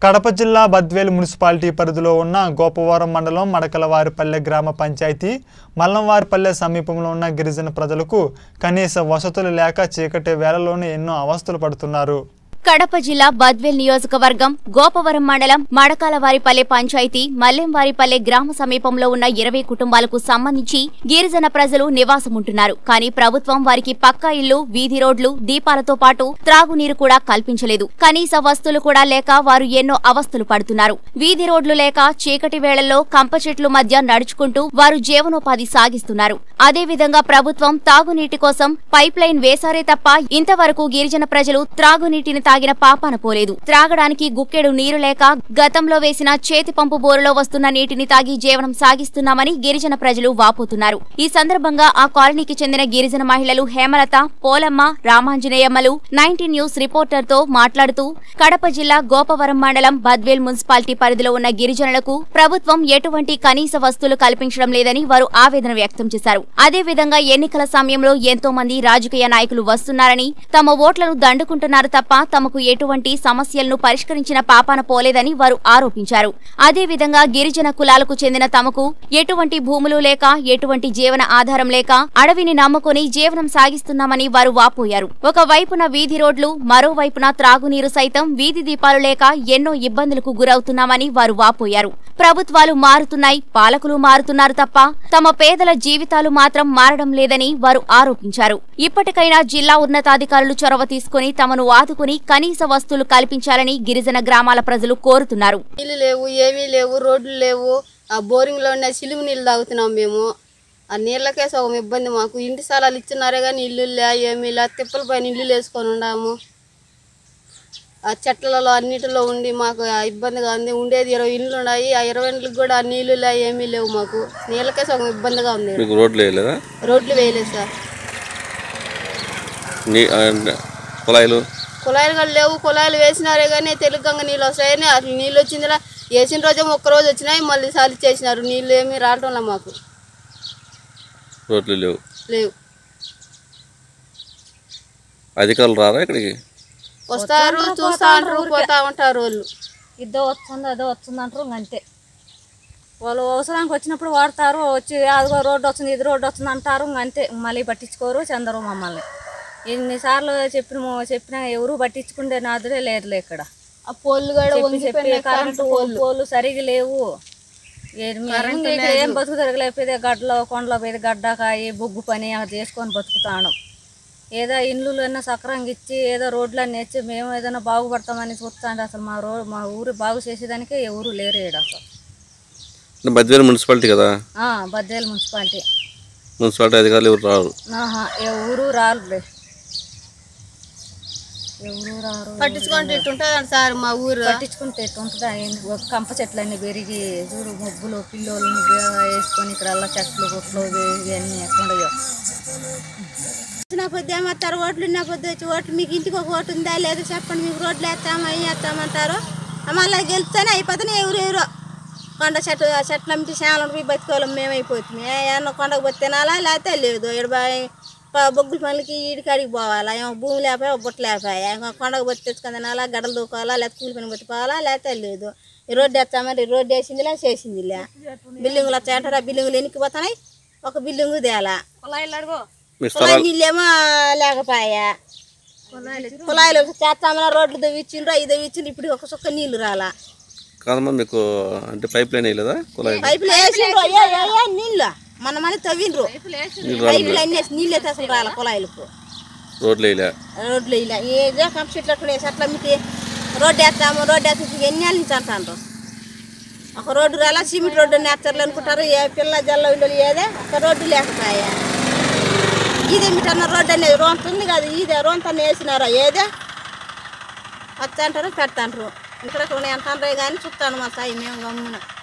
కడప జిల్లా బద్వేలు మున్సిపాలిటీ పరిధిలో ఉన్న గోపవరం మండలం మడకలవారిపల్లె గ్రామ పంచాయతీ మల్లంవారిపల్లె సమీపంలో ఉన్న గిరిజన ప్రజలకు కనీస వసతులు లేక చీకటి వేళలోనే ఎన్నో అవస్థలు పడుతున్నారు కడప జిల్లా బద్వేల్ నియోజకవర్గం గోపవరం మండలం మడకాలవారిపల్లె పంచాయతీ మల్లెంవారిపల్లె గ్రామ సమీపంలో ఉన్న ఇరవై కుటుంబాలకు సంబంధించి గిరిజన ప్రజలు నివాసముంటున్నారు కానీ ప్రభుత్వం వారికి పక్కా ఇళ్లు వీధి రోడ్లు దీపాలతో పాటు త్రాగునీరు కూడా కల్పించలేదు కనీస వస్తువులు కూడా లేక వారు ఎన్నో అవస్థలు పడుతున్నారు వీధి రోడ్లు లేక చీకటి వేళల్లో కంప చెట్లు మధ్య నడుచుకుంటూ వారు జీవనోపాధి సాగిస్తున్నారు అదేవిధంగా ప్రభుత్వం తాగునీటి కోసం పైప్ లైన్ వేశారే తప్ప ఇంతవరకు గిరిజన ప్రజలు త్రాగునీటిని తాగిన పాపాన పోలేదు త్రాగడానికి గుక్కెడు నీరు లేక గతంలో వేసిన చేతి పంపు బోరులో వస్తున్న నీటిని తాగి జీవనం సాగిస్తున్నామని గిరిజన ప్రజలు వాపోతున్నారు ఈ సందర్భంగా ఆ కాలనీకి చెందిన గిరిజన మహిళలు హేమలత పోలమ్మ రామాంజనేయమ్మలు నైన్టీన్ న్యూస్ రిపోర్టర్ తో మాట్లాడుతూ కడప జిల్లా గోపవరం మండలం బద్వేల్ మున్సిపాలిటీ పరిధిలో ఉన్న గిరిజనులకు ప్రభుత్వం ఎటువంటి కనీస వస్తువులు కల్పించడం లేదని వారు ఆవేదన వ్యక్తం చేశారు అదేవిధంగా ఎన్నికల సమయంలో ఎంతో మంది రాజకీయ నాయకులు వస్తున్నారని తమ ఓట్లను దండుకుంటున్నారు తప్ప తమకు ఎటువంటి సమస్యలను పరిష్కరించిన పాపాన పోలేదని వారు ఆరోపించారు అదేవిధంగా గిరిజన కులాలకు చెందిన తమకు ఎటువంటి భూములు లేక ఎటువంటి జీవన ఆధారం లేక అడవిని నమ్ముకొని జీవనం సాగిస్తున్నామని వారు వాపోయారు ఒక వైపున వీధి రోడ్లు మరోవైపున త్రాగునీరు సైతం వీధి దీపాలు లేక ఎన్నో ఇబ్బందులకు గురవుతున్నామని వారు వాపోయారు ప్రభుత్వాలు మారుతున్నాయి పాలకులు మారుతున్నారు తప్ప తమ పేదల జీవితాలు మాత్రం మారడం లేదని వారు ఆరోపించారు ఇప్పటికైనా జిల్లా ఉన్నతాధికారులు చొరవ తీసుకుని తమను ఆదుకుని కనీస వస్తువులు కల్పించాలని గిరిజన గ్రామాల ప్రజలు కోరుతున్నారు నీళ్ళు లేవు ఏమీ లేవు రోడ్లు లేవు ఆ బోరింగ్లో ఉన్న సిలుము నీళ్ళు తాగుతున్నాం మేము ఆ నీళ్ళకే సగం ఇబ్బంది మాకు ఇంటి స్థలాలు ఇచ్చినారే కానీ ఇల్లు లే ఏమీ లే తిప్పల పైన ఇల్లు వేసుకొని ఉన్నాము ఆ చెట్లలో అన్నిటిలో ఉండి మాకు ఆ ఇబ్బందిగా ఉంది ఉండేది ఇరవై ఇండ్లు ఉన్నాయి ఆ ఇరవై ఇండ్లకు కూడా నీళ్లు లే ఏమీ లేవు మాకు నీళ్ళకే సగం ఇబ్బందిగా ఉంది మీకు రోడ్లు వేయలేదా రోడ్లు వేయలేదు సార్ నీ ఆ, కుళాయిలు కుళాయిలు కూడా లేవు కుళాయిలు వేసినారే కానీ తెలుగంగా నీళ్ళు వస్తాయని అసలు నీళ్ళు వచ్చిందిలా వేసిన రోజే ఒక్క రోజు వచ్చినాయి మళ్ళీ సాలి చేసినారు నీళ్ళు ఏమీ రావటంలా మాకు రోడ్లు లేవు లేవు అధికారులు రారా ఇక్కడికి వస్తారు చూస్తా ఉంటారు పోతా ఉంటారు వాళ్ళు ఇదో వస్తుంది అదో వస్తుంది అంటారు ఇంక అంతే వాళ్ళు అవసరానికి వచ్చినప్పుడు వాడతారు వచ్చి అదిగో రోడ్డు వస్తుంది ఇది రోడ్డు వస్తుంది అంటారు ఇంక అంతే మళ్ళీ పట్టించుకోరు చందరు మమ్మల్ని ఎన్నిసార్లు చెప్పిన చెప్పినా ఎవరు పట్టించుకుంటే నాదుడే లేదులే ఇక్కడ ఆ పోళ్ళు కూడా చెప్పి చెప్పి కరెంటు పోలు సరిగా లేవు ఏ- మేము ఇంకా ఇక్కడ ఏం బతుకు తిరగలేకపోతే గడ్డలో కొండలో పోయి గడ్డకాయి బొగ్గు పని అది చేసుకొని బతుకుతాను ఏదో ఇండ్లన్నా సక్రంగా ఇచ్చి ఏదో రోడ్లన్నీ ఇచ్చి మేము ఏదైనా బాగుపడతామని చూస్తాంటే అసలు మా రో మా ఊరు బాగు చేసేదానికే ఎవరు లేరు ఈడ అసలు అంటే బద్వేలు మున్సిపాలిటీ కదా ఆ, బద్దేలు మున్సిపాలిటీ మున్సిపాలిటీ అధికారులు ఎవరు రారు ఆహా ఏ ఊరు రారు ఎవరు రారు పట్టించుకుంటే ఇట్టుంటుంది సార్ మా ఊరు పట్టించుకుంటే ఎట్టుంటుందా ఏంది? ఒక కంప చెట్లన్నీ పెరిగి చూడు ముగ్గులు పిల్లోళ్ళు వేసుకొని ఇక్కడ అల్ల చెట్లు గుట్లు ఇవన్నీ ఎట్లుండయో నా పొద్దు ఏమంటారు ఓట్లు ఉన్న పొద్దు వచ్చి ఓట్లు మీకు ఇంటికి ఒక ఓటు ఉందా లేదా చెప్పండి మీకు రోడ్లు వేస్తామా ఏం వేస్తామంటారు మళ్ళీ గెలిస్తేనే అయిపోతేనే ఎవరు ఎవరో కొండ చెట్టు ఆ చెట్లు అమ్మితే చేమలు పోయి బతికోవాలి మేమైపోతుంది ఏమన్నా కొండకు పోతే తినాలా లేకపోతే లేదు ఇక్కడ బొగ్గుల పనులకి ఈడికాడికి పోవాలా ఏమో భూమి లేపాయి ఒక బుట్ట లేపాయి ఏమో కొండకు పోతే తెచ్చుకొని తినాలా గడలు దూకోవాలా లేకపోతే కూలి పని పోవాలా లేకపోతే లేదు ఈ రోడ్డు వేస్తామని ఈ రోడ్డు వేసిందిలే చేసిందిలే బిల్డింగులు వచ్చాయంటారు ఆ బిల్డింగులు ఎన్నికి పోతున్నాయి ఒక బిల్డింగు తేలా మీ కుళాయి స్థలాలు నీళ్ళేమో లేకపోయా కుళాయిలు చేస్తామన్నా రోడ్లు దవ్విచ్చిండ్రు అవి దవ్విచ్చిండ్రు ఇప్పుడు ఒక చుక్క నీళ్లు రాలా కాదమ్మా మీకు అంటే పైప్ లైన్ వేయలేదా కుళాయిలు పైపులు వేసిండ్రు అయ్యా అయ్యా నీళ్ళు మన మన తవ్విండ్రు నీళ్ళు రాలేదు పైపులు అన్నీ వేసి నీళ్ళు అయితే అసలు రాలా కుళాయిలకు రోడ్లు వేయలే రోడ్లు ఇలా ఏదో కంప్యూటర్ అట్లా వేసి అట్లా మీకు రోడ్డు వేస్తాము రోడ్డు వేస్తే ఇప్పుడు ఎన్ని ఏళ్ళ నుంచి అంటారు ఒక రోడ్డు రాలా సిమెంట్ రోడ్డు నేస్తారు అనుకుంటారు ఏ పిల్ల జల్ల ఉండలు ఏదే ఒక రోడ్డు లేకపోయా ఇదే మీటన్న రోడ్డు అనేది రోంత ఉంది కదా ఇదే రోంత వేసినారా ఏదే వస్తా అంటారు పెడతాంటారు ఇక్కడ ఉన్నాయి అంటారు కానీ చూస్తాను మా సాయి మేము గమ్మున